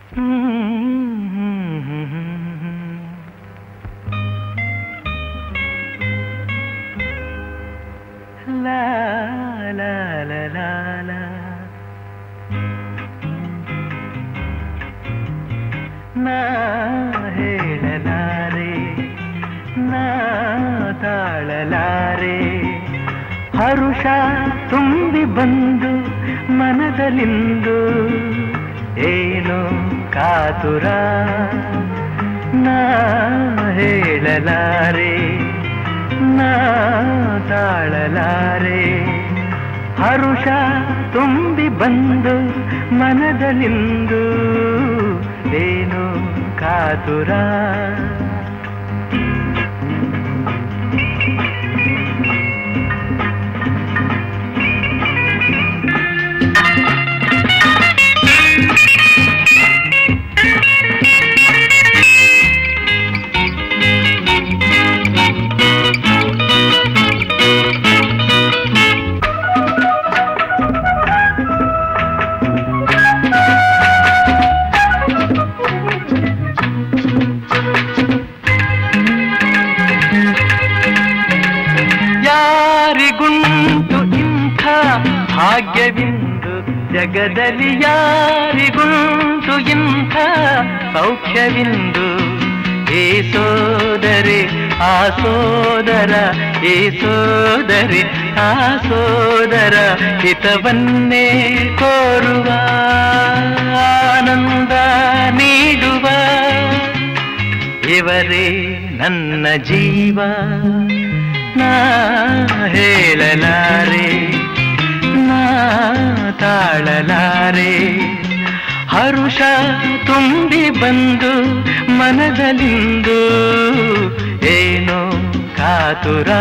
ಲಾ ಲಾ ಲಾ ಲಾ ಲಾ. ನಾ ಹೇಳಲಾರೆ ನಾ ತಾಳಲಾರೆ ಹರುಷ ತುಂಬಿ ಬಂದು ಮನದಲ್ಲಿಂದು ಏನು ಕಾತುರ ನಾ ಹೇಳಲಾರೆ ನಾ ತಾಳಲಾರೆ ಹರುಷ ತುಂಬಿ ಬಂದು ಮನದಲ್ಲಿಂದು ಏನು ಕಾತುರ ಯಾರಿಗುಂಟು ಇಂಥ ಭಾಗ್ಯವಿಂದು ಜಗದಲ್ಲಿ ಯಾರಿಗುಂಟು ಇಂಥ ಸೌಖ್ಯವಿಂದು ಏ ಸೋದರಿ ಆ ಸೋದರ ಏ ಸೋದರಿ ಆ ಸೋದರ ಹಿತವನ್ನೇ ಕೋರುವ ಆನಂದ ನೀಡುವ ಇವರೇ ನನ್ನ ಜೀವ ನಾ ಹೇಳಲಾರೆ ನಾ ತಾಳಲಾರೆ ಹರುಷ ತುಂಬಿ ಬಂದು ಮನದಲ್ಲಿಂದು ಏನೋ ಕಾತುರ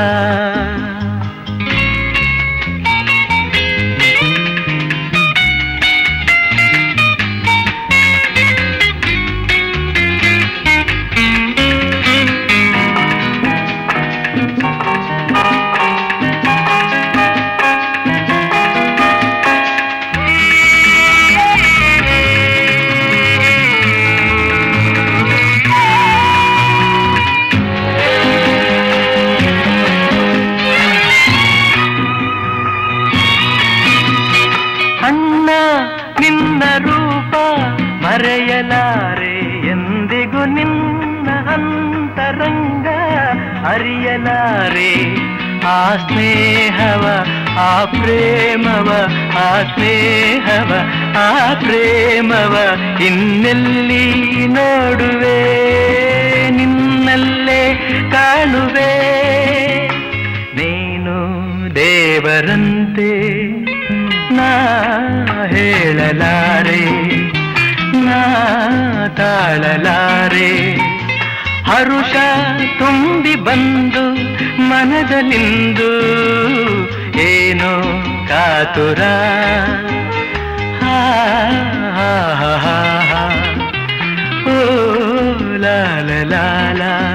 ಅಣ್ಣ ನಿನ್ನ ರೂಪ ಮರೆಯಲಾರೆ ಎಂದಿಗೂ ನಿನ್ನ ಅಂತರಂಗ ಅರಿಯಲಾರೆ ಆ ಸ್ನೇಹವ ಆ ಪ್ರೇಮವ ಆ ಸ್ನೇಹವ ಆ ಪ್ರೇಮವ ಇನ್ನೆಲ್ಲಿ ನೋಡುವೆ ನಿನ್ನಲ್ಲೇ ಕಾಣುವೆ ನೀನು ದೇವರಂತೆ ನಾ ಹೇಳಲಾರೆ ನಾ ತಾಳಲಾರೆ ಹರುಷ ತುಂಬಿ ಬಂದು ಮನದಲ್ಲಿಂದು ಏನೋ ಕಾತುರ ಹಾ ಹಾ ಹಾ ಹಾ ಹಾ. ಓ ಲಾ ಲಾ ಲಾ ಲಾ